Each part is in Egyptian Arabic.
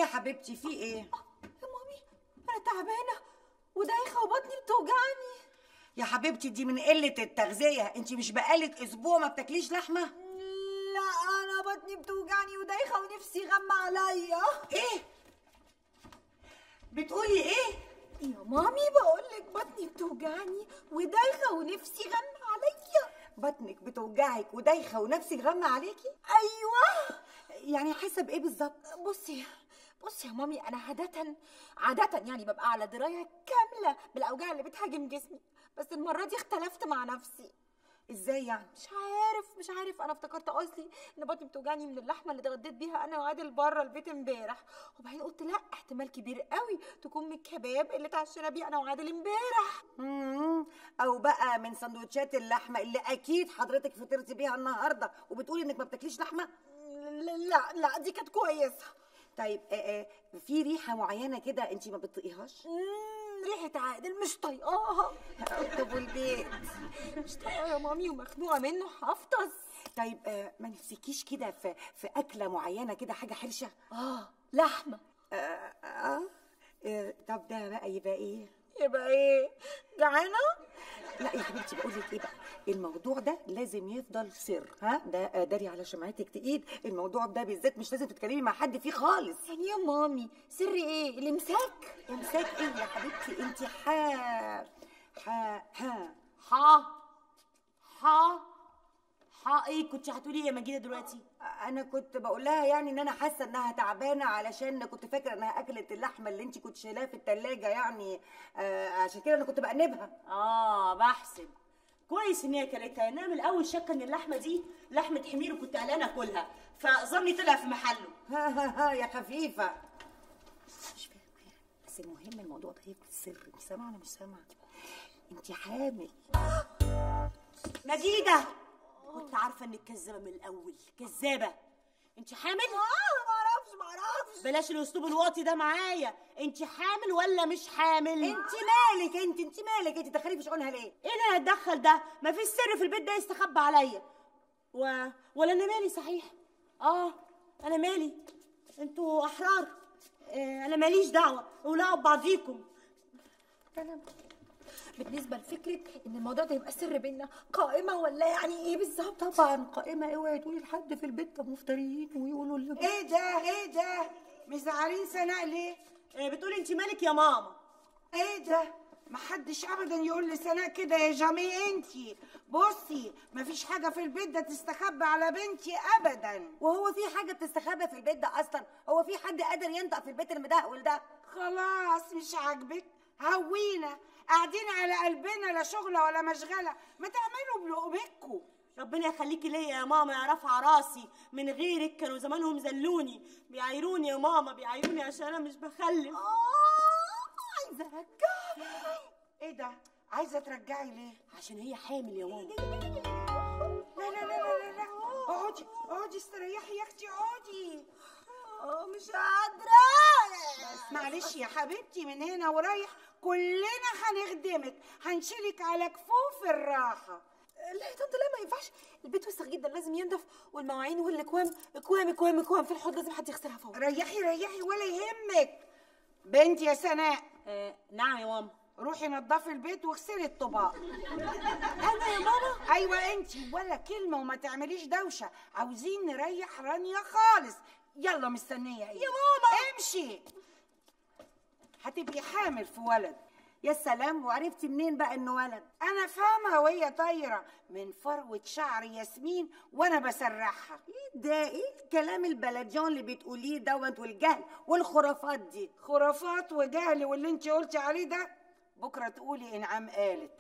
يا حبيبتي في ايه يا مامي انا تعبانه ودايخه وبطني بتوجعني يا حبيبتي دي من قله التغذيه انت مش بقالك اسبوع ما بتاكليش لحمه لا انا بطني بتوجعني ودايخه ونفسي غم عليا ايه بتقولي ايه يا مامي بقول لك بطني بتوجعني ودايخه ونفسي غم عليا بطنك بتوجعك ودايخه ونفسك غمه عليكي ايوه يعني حسب ايه بالظبط بصي بصي يا مامي انا عاده عاده يعني ببقى على درايه كامله بالاوجاع اللي بتهاجم جسمي بس المره دي اختلفت مع نفسي ازاي يعني مش عارف مش عارف انا افتكرت اصلي ان بطني بتوجعني من اللحمه اللي اتغديت بيها انا وعادل بره البيت امبارح وبعدين قلت لا احتمال كبير قوي تكون من الكباب اللي اتعشينا بيه انا وعادل امبارح مم. او بقى من سندوتشات اللحمه اللي اكيد حضرتك فطرتي بيها النهارده وبتقولي انك ما بتاكليش لحمه لا لا, لا دي كانت كويسه طيب آه آه في ريحه معينه كده انت ما بتطيقيهاش مم، ريحه عادل مش طايقاها طب والبيت مش طايقاها يا مامي ومخنوقه منه هفطس طيب آه ما نفسكيش كده في في اكله معينه كده حاجه حرشه اه لحمه آه آه آه طب ده بقى يبقى ايه يبقى ايه جعانه لا يا حبيبتي بقول لك ايه بقى الموضوع ده لازم يفضل سر ها ده آه، داري على شمعتك تقيد الموضوع ده بالذات مش لازم تتكلمي مع حد فيه خالص يعني يا مامي سر ايه الامساك امساك ايه يا حبيبتي انت حا حا ها حا حا حا ايه كنت هتقولي ايه يا مجيده دلوقتي انا كنت بقول لها يعني ان انا حاسه انها تعبانه علشان كنت فاكره انها اكلت اللحمه اللي انت كنت شايلاها في التلاجة يعني آه عشان كده انا كنت بأنبها اه بحسب كويس ان هي كلتها انما من الاول شاكه ان اللحمه دي لحمه حمير وكنت قلقانه اكلها فظني طلع في محله ها ها ها يا خفيفه مش فاهمه يعني بس المهم الموضوع ده يفضل سر انت سامعه ولا مش سامعه انت حامل مجيده كنت عارفه انك كذابه من الاول كذابه انت حامل اه ما اعرفش ما اعرفش بلاش الاسلوب الواطي ده معايا انت حامل ولا مش حامل انت مالك انت انت مالك انت دخلي في شؤونها ليه ايه اللي هتدخل ده ما فيش سر في البيت ده يستخبى عليا و... ولا انا مالي صحيح اه انا مالي انتوا احرار آه انا ماليش دعوه ولعوا ببعضيكم انا بالنسبه لفكره ان الموضوع ده يبقى سر بينا قائمه ولا يعني ايه بالظبط طبعا قائمه اوعي تقولي لحد في البيت ده مفتريين ويقولوا اللي ايه ده ايه ده مزعلين سناء ليه آه بتقولي انت مالك يا ماما ايه ده محدش ابدا يقول لسناء كده يا جميع انتي بصي مفيش حاجه في البيت ده تستخبى على بنتي ابدا وهو في حاجه بتستخبى في البيت ده اصلا هو في حد قادر ينطق في البيت المدهول ده خلاص مش عاجبك هوينا قاعدين على قلبنا لا شغله ولا مشغله ما تعملوا بلقمتكم ربنا يخليكي ليا يا ماما يا رافعه راسي من غيرك كانوا زمانهم زلوني بيعايروني يا ماما بيعايروني عشان انا مش بخلف عايزه ارجع ايه ده عايزه ترجعي ليه عشان هي حامل يا ماما لا لا لا لا لا لا اقعدي اقعدي استريحي يا اختي اقعدي اه مش قادره معلش يا حبيبتي من هنا ورايح كلنا هنخدمك هنشيلك على كفوف الراحه لا يا طنط لا ما ينفعش البيت وسخ جدا لازم ينضف والمواعين والاكوام اكوام اكوام اكوام في الحوض لازم حد يغسلها فوق ريحي ريحي ولا يهمك بنتي يا سناء آه نعم يا ماما روحي نضفي البيت واغسلي الطباق انا يا ماما ايوه انتي ولا كلمه وما تعمليش دوشه عاوزين نريح رانيا خالص يلا مستنيه ايه يا ماما. امشي هتبقي حامل في ولد يا سلام وعرفتي منين بقى انه ولد انا فاهمه وهي طايره من فروه شعر ياسمين وانا بسرحها ايه ده ايه الكلام البلديون اللي بتقوليه دوت والجهل والخرافات دي خرافات وجهل واللي انت قلتي عليه ده بكره تقولي انعام قالت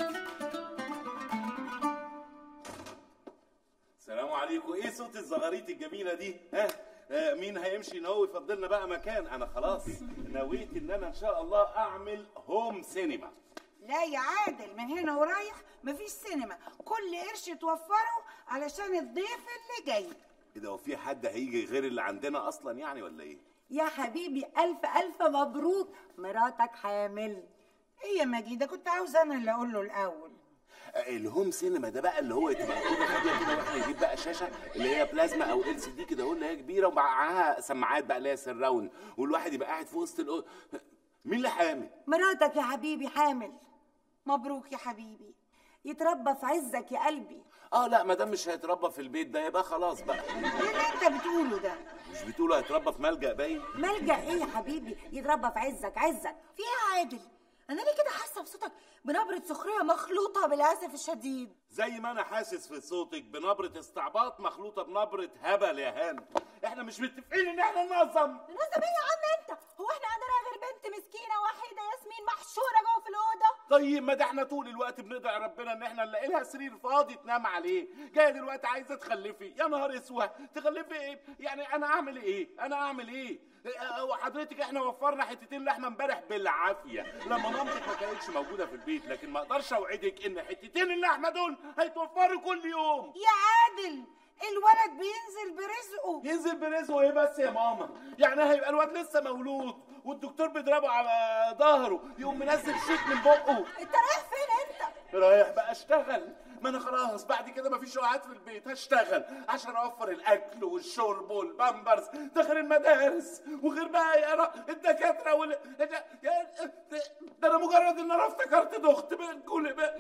السلام عليكم ايه صوت الزغاريت الجميله دي ها آه مين هيمشي ان هو يفضلنا بقى مكان انا خلاص نويت ان انا ان شاء الله اعمل هوم سينما لا يا عادل من هنا ورايح مفيش سينما كل قرش توفره علشان الضيف اللي جاي ايه ده هو في حد هيجي غير اللي عندنا اصلا يعني ولا ايه يا حبيبي الف الف مبروك مراتك حامل ايه يا مجيده كنت عاوزه انا اللي اقول له الاول الهوم سينما ده بقى اللي هو تبقى الاوضه فاضيه كده واحنا نجيب بقى شاشه اللي هي بلازما او ال سي دي كده اهو اللي هي كبيره ومعاها سماعات بقى اللي هي سراوند والواحد يبقى قاعد في وسط الأوضة. مين اللي حامل؟ مراتك يا حبيبي حامل مبروك يا حبيبي يتربى في عزك يا قلبي اه لا ما دام مش هيتربى في البيت ده يبقى خلاص بقى ايه اللي انت بتقوله ده مش بتقولوا هيتربى في ملجأ باين؟ ملجأ ايه يا حبيبي يتربى في عزك عزك في ايه يا عادل انا ليه كده حاسه بصوتك بنبره سخريه مخلوطه بالاسف الشديد زي ما انا حاسس في صوتك بنبرة استعباط مخلوطة بنبرة هبل يا هان احنا مش متفقين ان احنا ننظم نظم ايه يا عم انت هو احنا عندنا غير بنت مسكينه وحيده ياسمين محشوره جوه في الاوضه طيب ما ده احنا طول الوقت بندعي ربنا ان احنا نلاقي لها سرير فاضي تنام عليه جايه دلوقتي عايزه تخلفي يا نهار اسود تخلفي ايه يعني انا اعمل ايه انا اعمل ايه اه، وحضرتك احنا وفرنا حتتين لحمه امبارح بالعافيه لما مامتك ما كانتش موجوده في البيت لكن ما اقدرش اوعدك ان حتتين اللحمه دول هيتوفروا كل يوم يا عادل الولد بينزل برزقه ينزل برزقه ايه بس يا ماما يعني هيبقى الواد لسه مولود والدكتور بيضربه على ظهره يقوم منزل شيك من بقه انت رايح فين انت رايح بقى اشتغل ما انا خلاص بعد كده مفيش قعاد في البيت هشتغل عشان اوفر الاكل والشرب والبامبرز ده غير المدارس وغير بقى يا را- الدكاتره وال يا- ده انا مجرد ان انا افتكرت ضغط بقى كل بقى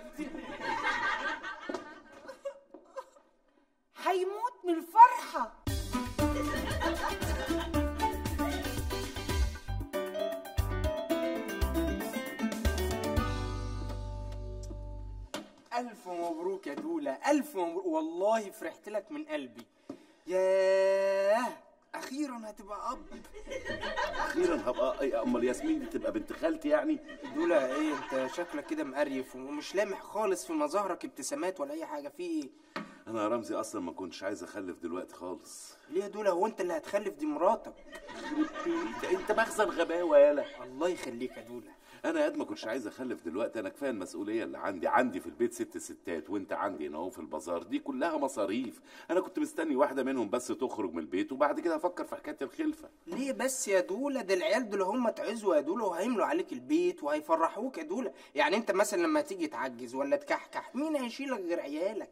هيموت من الفرحه ألف مبروك يا دولة ألف مبروك والله فرحت لك من قلبي ياه أخيرا هتبقى أب اخيرا هبقى أي- امال ياسمين دي تبقى بنت خالتي يعني دولة إيه أنت شكلك كده مقريف ومش لامح خالص في مظاهرك ابتسامات ولا أي حاجة في إيه؟ انا يا رمزي اصلا ما كنتش عايز اخلف دلوقتي خالص ليه يا دولة هو أنت اللي هتخلف دي مراتك انت انت مخزن غباوه يالا الله يخليك يا دولة انا قد ما كنتش عايز اخلف دلوقتي انا كفايه المسؤوليه اللي عندي عندي في البيت ست ستات وانت عندي هنا اهو في البازار دي كلها مصاريف انا كنت مستني واحده منهم بس تخرج من البيت وبعد كده افكر في حكايه الخلفه ليه بس يا دولة ده العيال دول هم تعزوا يا دولة وهيملوا عليك البيت وهيفرحوك يا دولة يعني انت مثلا لما تيجي تعجز ولا تكحكح مين هيشيلك غير عيالك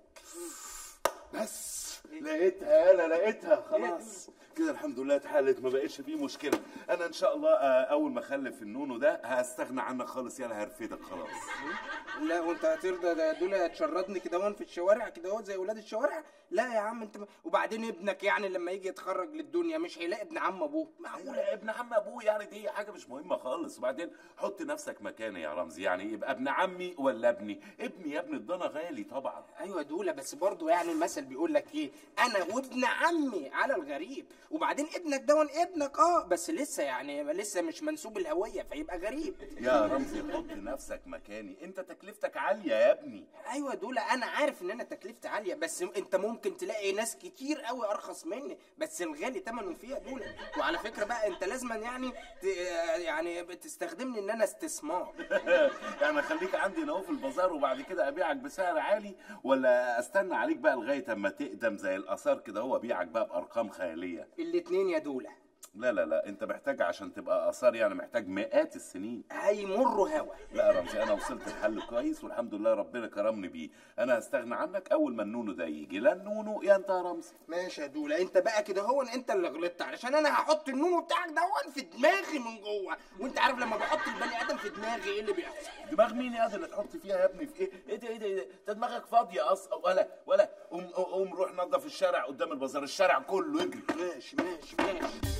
بس لقيتها انا لقيتها خلاص كده الحمد لله اتحلت ما بقتش فيه مشكله انا ان شاء الله آه، اول ما اخلف النونو ده هستغنى عنك خالص يلا هرفدك خلاص لا وانت هترضى ده دول تشردني كده وان في الشوارع كده اهو زي ولاد الشوارع لا يا عم انت وبعدين ابنك يعني لما يجي يتخرج للدنيا مش هيلاقي ابن عم ابوه معقوله معقولة ابن عم ابوه يعني دي حاجة مش مهمة خالص وبعدين حط نفسك مكاني يا رمزي يعني يبقى ابن عمي ولا ابني ابني يا ابن الضنا غالي طبعا ايوه دولة بس برضه يعني المثل بيقول لك ايه انا وابن عمي على الغريب وبعدين ابنك دون ابنك اه بس لسه يعني لسه مش منسوب الهويه فيبقى غريب يا رمزي حط نفسك مكاني انت تكلفتك عالية يا ابني ايوه دول انا عارف ان انا تكلفتي عاليه بس انت ممكن تلاقي ناس كتير قوي ارخص مني بس الغالي ثمنه فيها دول وعلى فكره بقى انت لازما يعني ت... يعني بتستخدمني ان انا استثمار يعني اخليك عندي هنا اهو في البازار وبعد كده ابيعك بسعر عالي ولا استنى عليك بقى لغاية اما تقدم زي الاثار كده هو ابيعك بقى بارقام خيالية الاتنين يا دوله لا لا لا انت محتاج عشان تبقى اثار يعني محتاج مئات السنين هيمروا هوا لا يا رمزي انا وصلت لحل كويس والحمد لله ربنا كرمني بيه انا هستغنى عنك اول ما النونو ده يجي لا النونو يا انت يا رمزي ماشي يا دوله انت بقى كده هو انت اللي غلطت علشان انا هحط النونو بتاعك دون في دماغي من جوه وانت عارف لما بحط البني ادم في دماغي ايه اللي بيحصل دماغ مين يا اللي تحط فيها يا ابني في ايه ايه ده ايه ده ايه ده انت دماغك فاضيه اصلا ولا ولا قوم قوم روح نظف الشارع قدام البازار الشارع كله اجري ماشي ماشي ماشي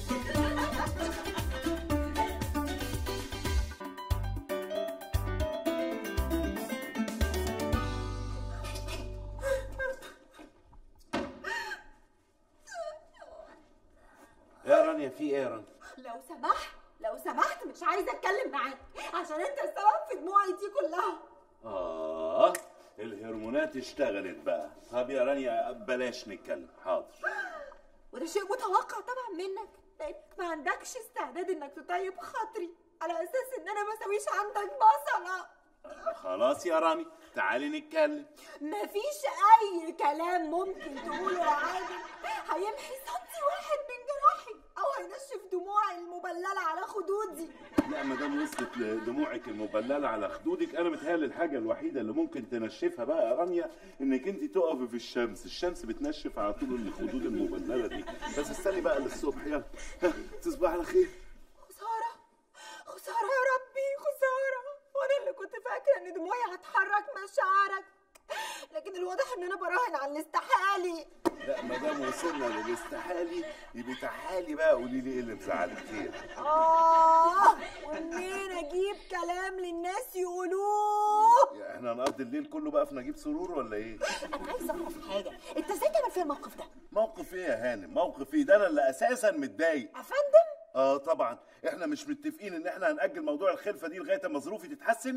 يا رانيا في ايه يا رانيا لو سمحت لو سمحت مش عايزه اتكلم معاك عشان انت السبب في دموعي دي كلها اه الهرمونات اشتغلت بقى طب يا رانيا بلاش نتكلم حاضر وده شيء متوقع طبعا منك لانك ما عندكش استعداد انك تطيب خاطري على اساس ان انا ما اسويش عندك بصله خلاص يا رامي تعالي نتكلم مفيش اي كلام ممكن تقوله يا عادل هيمحي سنتي واحد من جراحي او هينشف دموعي المبلله على خدودي لا لا ما دام وصلت دموعك المبلله على خدودك انا متهيألي الحاجه الوحيده اللي ممكن تنشفها بقى يا رانيا انك انت تقفي في الشمس الشمس بتنشف على طول الخدود المبلله دي بس استني بقى للصبح يلا ها، تصبح على خير خسارة خسارة يا ربي خسارة وانا اللي كنت فاكرة ان دموعي هتحرك مشاعرك لكن الواضح ان انا براهن على الاستحالي لا ما دام وصلنا للاستحالي يبقى تعالي بقى قولي لي ايه اللي مزعلك خير اه ومنين اجيب كلام للناس يقولوه يا احنا هنقضي الليل كله بقى في نجيب سرور ولا ايه انا عايزه اعرف حاجه انت ازاي تعمل فيها الموقف ده موقف ايه يا هانم موقف ايه ده انا اللي اساسا متضايق افندم اه طبعا احنا مش متفقين ان احنا هنأجل موضوع الخلفه دي لغايه اما ظروفي تتحسن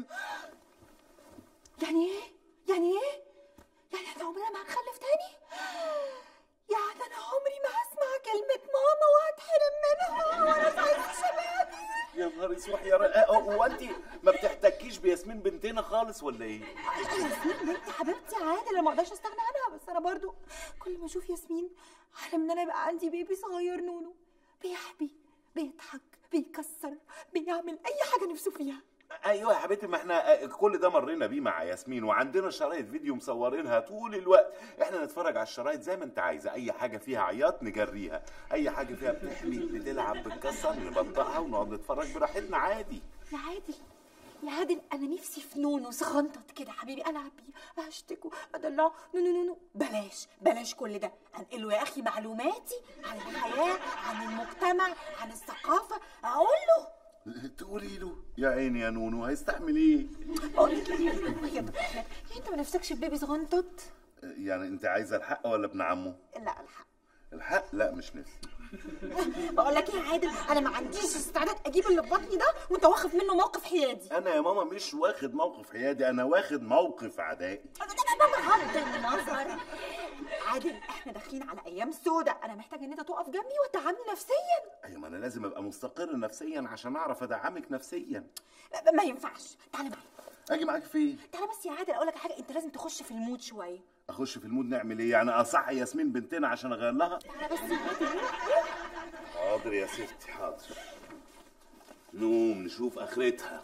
يعني ايه يعني ايه يعني احنا عمرنا ما هنخلف تاني يعني انا عمري ما هسمع كلمه ماما وهتحرم منها وانا في عز شبابي يا نهار اسود يا رق... هو انت ما بتحتكيش بياسمين بنتنا خالص ولا ايه ياسمين بنتي حبيبتي عادي انا ما اقدرش استغنى عنها بس انا برضو كل ما اشوف ياسمين احلم ان انا يبقى عندي بيبي صغير نونو بيحبي بيضحك بيكسر بيعمل اي حاجه نفسه فيها ايوه يا حبيبتي ما احنا كل ده مرينا بيه مع ياسمين وعندنا شرايط فيديو مصورينها طول الوقت احنا نتفرج على الشرايط زي ما انت عايزه اي حاجه فيها عياط نجريها اي حاجه فيها بتحبي بتلعب بتكسر نبطئها ونقعد نتفرج براحتنا عادي يا عادل يا عادل انا نفسي في نونو صغنطط كده حبيبي العب بيه اشتكه ادلعه نو نو نو نو بلاش بلاش كل ده انقله يا اخي معلوماتي عن الحياه عن المجتمع عن الثقافه اقول له تقولي له يا عيني يا نونو هيستحمل ايه بقول لك ايه يا انت ما نفسكش في بيبي صغنطط يعني انت عايزه الحق ولا ابن عمه لا الحق الحق لا مش نفسي بقول لك ايه يا عادل انا ما عنديش استعداد اجيب اللي في بطني ده وانت واخد منه موقف حيادي انا يا ماما مش واخد موقف حيادي انا واخد موقف عدائي بغض النظر عادل احنا داخلين على ايام سودة انا محتاجه ان انت تقف جنبي وتدعمني نفسيا ايوه ما انا لازم ابقى مستقر نفسيا عشان اعرف ادعمك نفسيا ما ينفعش تعالى معايا اجي معاك فين تعالى بس يا عادل اقول لك حاجه انت لازم تخش في المود شويه اخش في المود نعمل ايه يعني اصحي ياسمين بنتنا عشان اغير لها تعالى بس يا عادل حاضر يا ستي حاضر نقوم نشوف اخرتها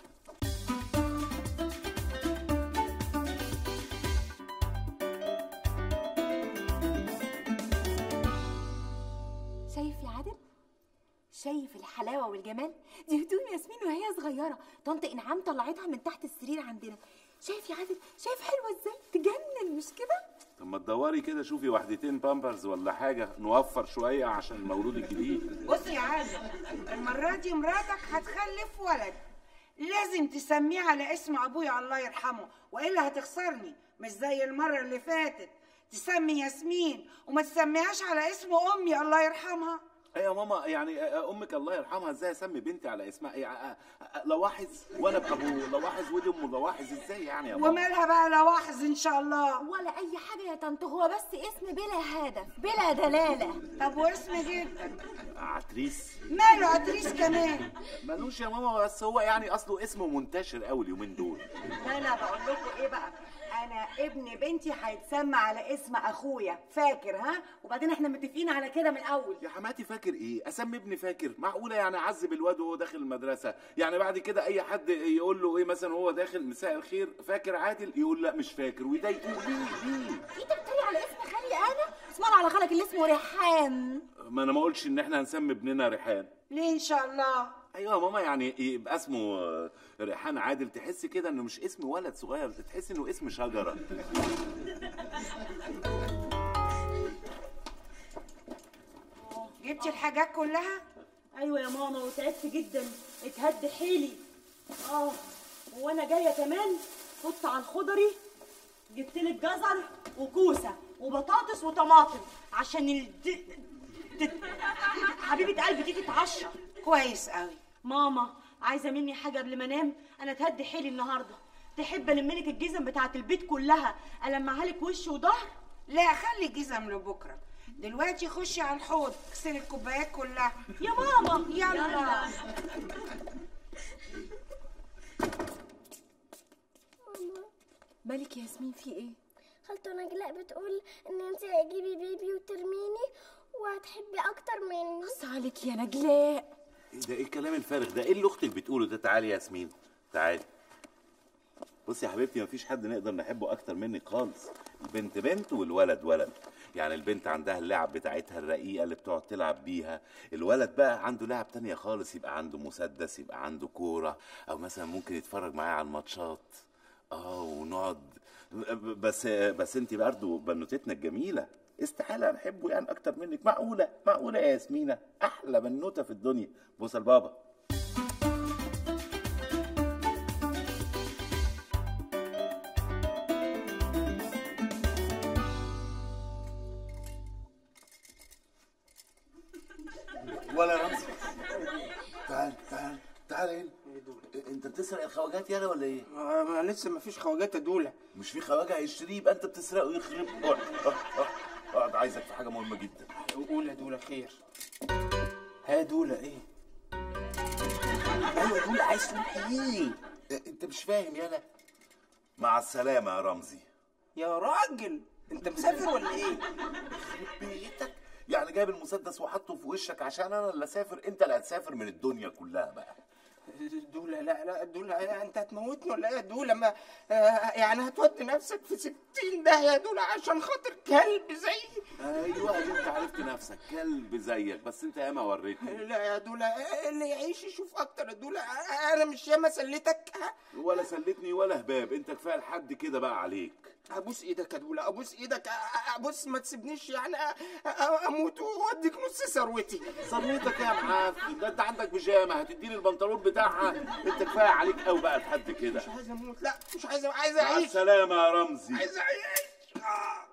شايف يا عادل شايف الحلاوه والجمال دي هدوم ياسمين وهي صغيره طنط انعام طلعتها من تحت السرير عندنا شايف يا عادل شايف حلوه ازاي تجنن مش كده طب ما تدوري كده شوفي واحدتين بامبرز ولا حاجه نوفر شويه عشان المولود الجديد بص يا عادل المرة دي مراتك هتخلف ولد لازم تسميه على اسم ابويا الله يرحمه والا هتخسرني مش زي المرة اللي فاتت تسمي ياسمين وما تسميهاش على اسم امي الله يرحمها ايوه ماما يعني امك الله يرحمها ازاي اسمي بنتي على اسمها إيه؟ لواحظ وانا ابقى ابو لواحظ ودي ام لواحظ ازاي يعني يا ماما ومالها بقى لواحظ ان شاء الله ولا اي حاجه يا طنط هو بس اسم بلا هدف بلا دلاله طب واسم جدا عتريس ماله عتريس كمان ملوش يا ماما بس هو يعني اصله اسمه منتشر قوي اليومين دول لا لا بقول لكم ايه بقى انا ابن بنتي هيتسمى على اسم اخويا فاكر ها وبعدين احنا متفقين على كده من الاول يا حماتي فاكر ايه اسمي ابني فاكر معقوله يعني اعذب الواد وهو داخل المدرسه يعني بعد كده اي حد يقول له ايه مثلا وهو داخل مساء الخير فاكر عادل يقول لا مش فاكر ويضايقوه ليه ليه انت بتتريق على اسم خالي انا اسم الله على خالك اللي اسمه ريحان ما انا ما اقولش ان احنا هنسمي ابننا ريحان ليه ان شاء الله ايوه يا ماما يعني يبقى اسمه آه، ريحان عادل تحس كده انه مش اسم ولد صغير تحس انه اسم شجره جبتي الحاجات كلها ايوه يا ماما وتعبت جدا اتهد حيلي اه وانا جايه كمان فت على الخضري جبت لك جزر وكوسه وبطاطس وطماطم عشان ال... د- د- حبيبه قلبي دي تتعشى كويس قوي ماما عايزه مني حاجه قبل ما انام انا اتهد حيلي النهارده تحب الم لك الجزم بتاعت البيت كلها المعها لك وش وظهر لا خلي الجزم لبكره دلوقتي خشي على الحوض اغسلي الكوبايات كلها يا ماما يلا مالك يا ياسمين في ايه خالته نجلاء بتقول ان انت هتجيبي بيبي وترميني وهتحبي اكتر مني بص عليك يا نجلاء ايه ده ايه الكلام الفارغ ده ايه اللي اختك بتقوله ده تعالي يا ياسمين تعالي بصي يا حبيبتي مفيش حد نقدر نحبه اكتر منك خالص البنت بنت والولد ولد يعني البنت عندها اللعب بتاعتها الرقيقه اللي بتقعد تلعب بيها الولد بقى عنده لعب تانية خالص يبقى عنده مسدس يبقى عنده كوره او مثلا ممكن يتفرج معايا على الماتشات اه ونقعد بس بس انت برضه بنوتتنا الجميله استحاله نحبه يعني اكتر منك معقوله معقوله يا ياسمينه احلى بنوته في الدنيا بص لبابا ولا رمزي تعال تعال تعال هنا انت بتسرق الخواجات يالا ولا ايه؟ آه، ما لسه ما فيش خواجات يا دوله مش في خواجه هيشتريه يبقى انت بتسرقه يخرب اقعد اقعد اقعد. اقعد عايزك في حاجه مهمه جدا قول يا دوله خير ها دوله ايه ايوه دوله عايز تقول ايه انت مش فاهم يالا مع السلامه يا رمزي يا راجل انت مسافر ولا ايه بيتك يعني جايب المسدس وحطه في وشك عشان انا اللي اسافر انت اللي هتسافر من الدنيا كلها بقى دولة لا لا دولة انت هتموتني ولا ايه يا دولة ما آه، يعني هتودي نفسك في ستين ده يا دولة عشان خاطر كلب زي ايوه ادي انت عرفت نفسك كلب زيك بس انت ياما وريتني لا يا دولة اللي يعيش يشوف اكتر يا دولة انا مش ياما سليتك ها؟ ولا سلتني ولا هباب انت كفايه لحد كده بقى عليك ابوس ايدك يا دولة ابوس ايدك ابوس ما تسيبنيش يعني أ- أ- اموت واديك نص ثروتي صريتك يا معفن ده انت عندك بيجامه هتديني البنطلون بتاعها انت كفايه عليك قوي بقى لحد كده مش عايز اموت لا مش عايز عايز مع اعيش السلامه يا رمزي عايز اعيش آه.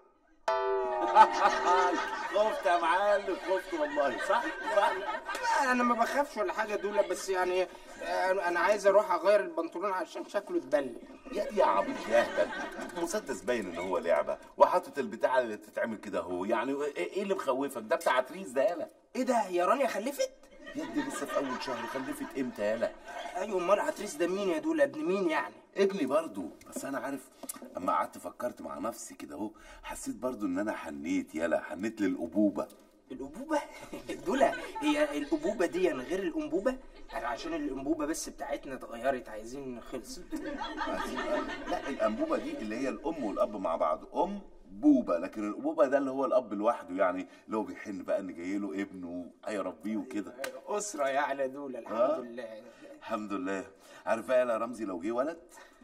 خفت يا معلم خفت والله صح صح لا، انا ما بخافش ولا حاجه دولة بس يعني آه، انا عايز اروح اغير البنطلون عشان شكله اتبل يا يا عبيط يا اهبل المسدس باين ان هو لعبه وحاطط البتاع اللي تتعمل كده هو يعني ايه إيه اللي مخوفك ده بتاع تريز ده يالا ايه ده يا رانيا خلفت يا ابني لسه في اول شهر خلفت امتى يالا ايوه امال عتريس ده مين يا دولة ابن مين يعني ابني برضو بس انا عارف اما قعدت فكرت مع نفسي كده اهو حسيت برضو ان انا حنيت يالا حنيت للابوبه الأبوبة؟ دولة هي الأبوبة دي غير الأنبوبة؟ يعني عشان الأنبوبة بس بتاعتنا اتغيرت عايزين خلصت عايزين- لا الانبوبه دي اللي هي الام والاب مع بعض ام بوبه لكن الابوبه ده اللي هو الاب لوحده يعني اللي هو بيحن بقى ان جاي له ابنه هيربيه وكده أسرة يعني دولة آه. الحمد لله الحمد لله عارف بقى يا رمزي لو جه ولد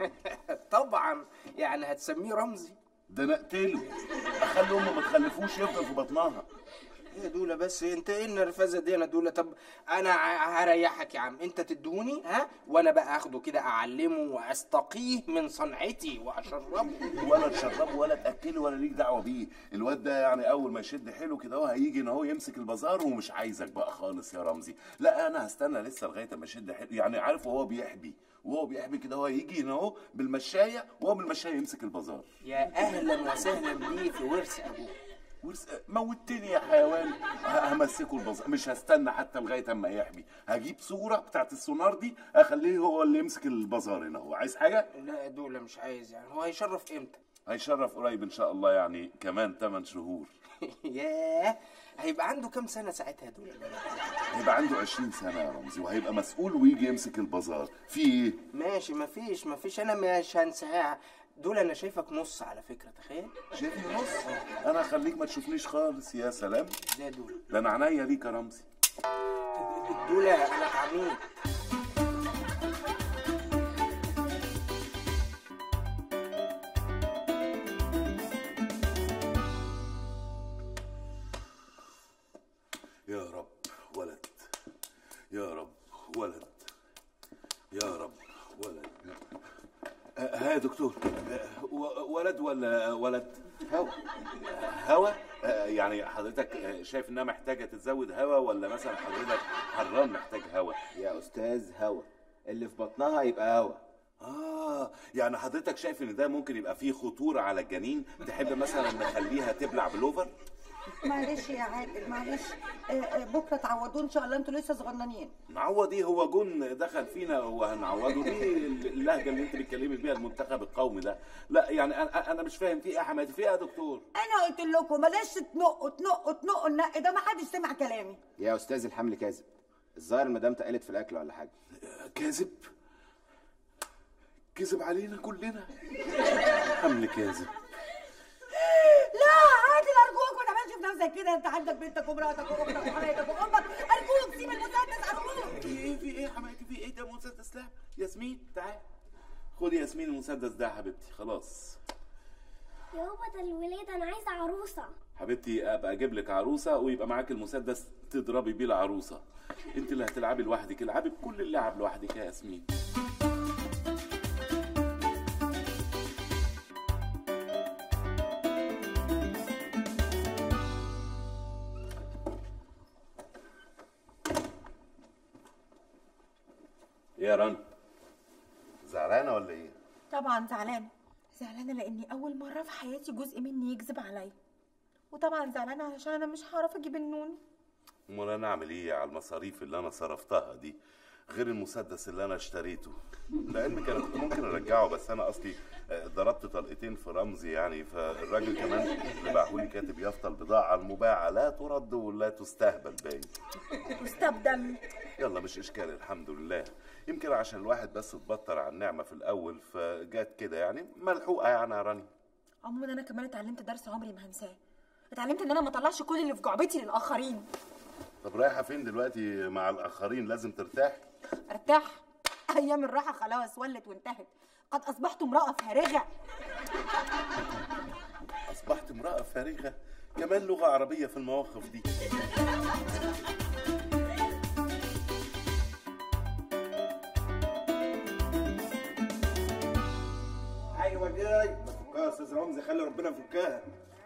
طبعا يعني هتسميه رمزي ده انا اقتله اخلي امه ما تخلفوش يفضل في بطنها يا دولة بس انت ايه النرفزة دي انا دولة طب انا ع- هريحك يا عم انت تدوني ها وانا بقى اخده كده اعلمه واستقيه من صنعتي واشربه ولا تشربه ولا تاكله ولا ليك دعوه بيه الواد ده يعني اول ما يشد حيله كده هو هيجي ان هو يمسك البازار ومش عايزك بقى خالص يا رمزي لا انا هستنى لسه لغايه ما يشد حيله يعني عارف وهو بيحبي وهو بيحبي كده هو يجي هنا اهو بالمشايه وهو بالمشايه يمسك البازار يا اهلا وسهلا بيه في ورث ابوه ورس... موتني يا حيوان ه- همسكه البازار مش هستنى حتى لغايه اما يحبي هجيب صوره بتاعت السونار دي اخليه هو اللي يمسك البازار هنا هو عايز حاجه لا يا دولة مش عايز يعني هو هيشرف امتى هيشرف قريب ان شاء الله يعني كمان 8 شهور ياه هيبقى عنده كام سنة ساعتها يا دولة هيبقى عنده 20 سنة يا رمزي وهيبقى مسؤول ويجي يمسك البازار في ايه؟ ماشي مفيش مفيش انا مش هنساها دول انا شايفك نص على فكرة تخيل شايفني نص انا اخليك ما تشوفنيش خالص يا سلام زي دول ده انا عينيا ليك يا رمزي دول انا عميد يا رب ولد يا رب ولد يا رب ولد آه، ها يا دكتور آه، و- ولد ولا ولد هوا هوا آه، يعني حضرتك آه، شايف انها محتاجه تتزود هوا ولا مثلا حضرتك حران محتاج هوا يا استاذ هوا اللي في بطنها يبقى هوا اه يعني حضرتك شايف ان ده ممكن يبقى فيه خطوره على الجنين تحب مثلا نخليها تبلع بلوفر معلش يا عادل معلش آه، آه، بكره تعوضوه ان شاء الله انتوا لسه صغننين نعوض ايه هو جون دخل فينا وهنعوضه دي اللهجه اللي انت بتتكلمي بيها المنتخب القومي ده لا يعني انا انا مش فاهم في ايه يا حماتي في ايه يا دكتور انا قلت لكم بلاش تنقوا تنقوا تنقوا النق ده ما حدش سمع كلامي يا استاذ الحمل كاذب الظاهر المدام تقلت في الاكل ولا حاجه كاذب كذب علينا كلنا حمل كاذب لا عادل ارجوك ما تعملش في نفسك كده انت عندك بنتك ومراتك واختك وحماتك وامك ارجوك سيب المسدس ارجوك في ايه في ايه يا حماتي في ايه ده مسدس لا ياسمين تعال خدي ياسمين المسدس ده يا حبيبتي خلاص يا بابا ده الولاد انا عايزه عروسه حبيبتي ابقى اجيب لك عروسه ويبقى معاك المسدس تضربي بيه العروسه انت اللي هتلعبي لوحدك العبي بكل اللعب لوحدك يا ياسمين ايه يا رنا زعلانه ولا ايه طبعا زعلانه زعلانه لاني اول مره في حياتي جزء مني يكذب عليا وطبعا زعلانه علشان انا مش هعرف اجيب النون امال انا اعمل ايه على المصاريف اللي انا صرفتها دي غير المسدس اللي انا اشتريته لعلمك انا كنت ممكن ارجعه بس انا اصلي آه، ضربت طلقتين في رمزي يعني فالراجل كمان اللي باعهولي كاتب يافطه البضاعه المباعه لا ترد ولا تستهبل باين مستبدل يلا مش اشكال الحمد لله يمكن عشان الواحد بس اتبطر على النعمه في الاول فجات كده يعني ملحوقه يعني يا راني عموما انا كمان اتعلمت درس عمري ما هنساه اتعلمت ان انا ما اطلعش كل اللي في جعبتي للاخرين طب رايحه فين دلوقتي مع الاخرين لازم ترتاح ارتاح ايام الراحه خلاص ولت وانتهت قد اصبحت امراه فارغه اصبحت امراه فارغه كمان لغه عربيه في المواقف دي ايوه جاي ما تفكها يا استاذ رمزي خلي ربنا يفكها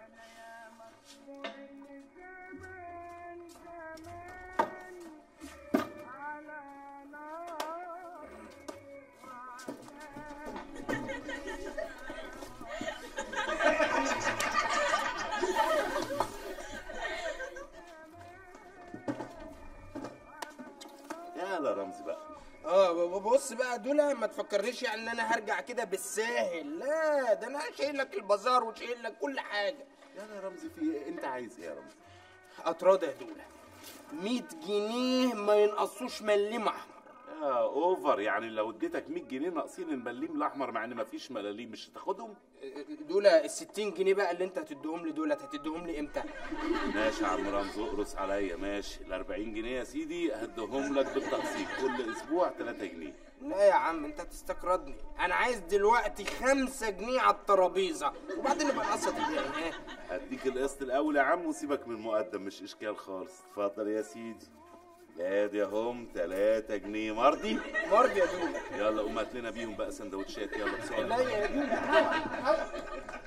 يلا رمزي بقى اه ب- بص بقى دول ما تفكرنيش يعني ان انا هرجع كده بالساهل لا ده انا شايل لك البازار وشايل لك كل حاجه يلا يا رمزي في ايه انت عايز ايه يا رمزي اطراده يا دوله 100 جنيه ما ينقصوش مليم احمر يا اوفر يعني لو اديتك 100 جنيه ناقصين المليم الاحمر مع ان مفيش ملاليم مش هتاخدهم دول ال 60 جنيه بقى اللي انت هتديهم لي دولت هتديهم لي امتى ماشي يا عم رمزي اقرص عليا ماشي ال 40 جنيه يا سيدي هديهم لك بالتقسيط كل اسبوع 3 جنيه لا يا عم انت تستقردني انا عايز دلوقتي 5 جنيه على الترابيزه وبعدين نبقى نقسط الباقي هديك القسط الاول يا عم وسيبك من المقدم مش اشكال خالص اتفضل يا سيدي ادي اهم 3 جنيه مرضي مرضي يا دوله يلا قوم هات لنا بيهم بقى سندوتشات يلا بسرعه لا يا دوله